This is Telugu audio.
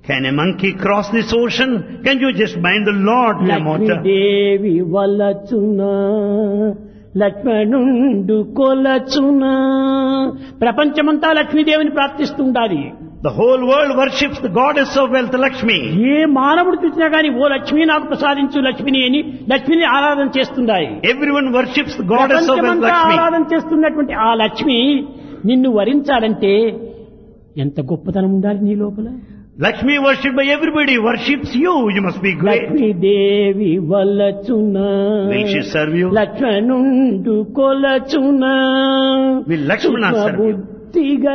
Can a monkey cross this ocean? Can you just bind the Lord to a motor? Lakshmidevi వలచునా లక్ష్మణుండు కొలచునా ప్రపంచమంతా లక్ష్మీదేవిని ప్రార్థిస్తుండాలి The whole world worships the goddess of wealth, Lakshmi. ఏ మానవుడు చూసినా గాని ఓ లక్ష్మి నాకు ప్రసాదించు లక్ష్మిని అని లక్ష్మిని ఆరాధన చేస్తుండాలి Everyone worships the goddess of wealth, ప్రపంచమంతా Lakshmi. ఆరాధన చేస్తున్నటువంటి ఆ లక్ష్మి నిన్ను వరించాలంటే ఎంత గొప్పతనం ఉండాలి నీ లోపల Lakshmi worshipped by everybody worships you. You must be great. Lakshmidevi వలచునా Will she serve you? లక్ష్మణుండు కొలచునా Will Lakshmana serve you? బుద్ధిగా